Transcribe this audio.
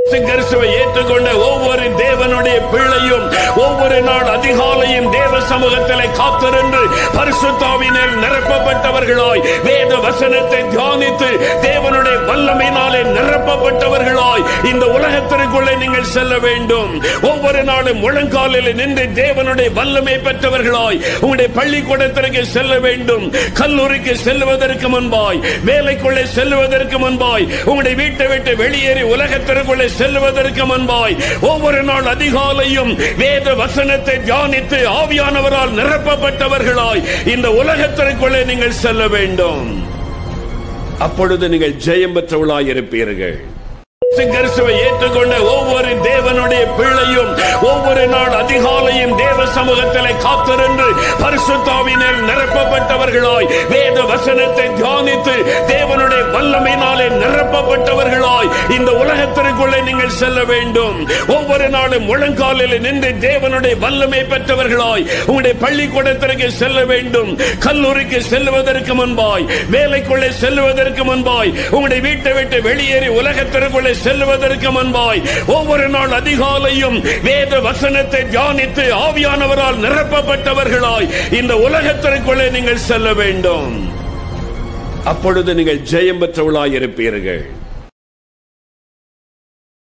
கிறிஸ்துவை ஏற்றுக்கொண்ட ஒவ்வொரு தேவனுடைய பிள்ளையும் ஒவ்வொரு நாள் அதிகாலையும் தேவ சமூகத்திலே காத்திருந்து பரிசுத்தாவினர் நிரப்பப்பட்டவர்களாய் வேத வசனத்தை தியானித்து தேவனுடைய வல்லமையினாலே நிரப்பப்பட்டவர்களாய் இந்த உலகத்திற்குள்ளே நீங்கள் செல்ல வேண்டும் ஒவ்வொரு நாளும் முழங்காலில் நின்று தேவனுடைய வல்லமை பெற்றவர்களாய் உங்களுடைய பள்ளிக்கூடத்திற்கு செல்ல வேண்டும் கல்லூரிக்கு செல்வதற்கு முன்பாய் வேலைக்குள்ளே செல்வதற்கு முன்பாய் உங்களுடைய வீட்டை விட்டு வெளியேறி உலகத்திற்குள்ளே செல்வதற்கு முன்பாய் ஒவ்வொரு நாள் அதிகாலையும் வேத வசனத்தை தியானித்து ஆவியானவரால் நிரப்பப்பட்டவர்களாய் இந்த உலகத்திற்குள்ளே நீங்கள் செல்ல வேண்டும் அப்பொழுது நீங்கள் ஜெயம் பெற்றவர்களாய் இருப்பீர்கள் கிறிஸ்துவை ஏற்றுக்கொண்ட ஒவ்வொரு தேவனுடைய பிள்ளையும் ஒவ்வொரு நாள் அதிகாலையும் தேவ சமூகத்திலே காத்திருந்து பரிசுத்தாவினர் நிரப்பப்பட்டவர்களாய் வேத வசனத்தை தியானித்து தேவனுடைய வல்லமையினாலே நிரப்பப்பட்டவர்களாய் இந்த உலகத்திற்குள்ளே நீங்கள் செல்ல வேண்டும் ஒவ்வொரு நாளும் முழங்காலில் நின்று தேவனுடைய வல்லமை பெற்றவர்களாய் உங்களுடைய பள்ளிக்கூடத்திற்கு செல்ல வேண்டும் கல்லூரிக்கு செல்வதற்கு முன்பாய் வேலைக்குள்ளே செல்வதற்கு முன்பாய் உங்களுடைய வீட்டை விட்டு வெளியேறி உலகத்திற்குள்ளே செல்வதற்கு முன்பாய் ஒவ்வொரு நாள் அதிகாலையும் வேத வசனத்தை தியானித்து ஆவியானவரால் நிரப்பப்பட்டவர்களாய் இந்த உலகத்திற்குள்ளே நீங்கள் செல்ல வேண்டும் அப்பொழுது நீங்கள் ஜெயம் பெற்றவர்களாய் இருப்பீர்கள்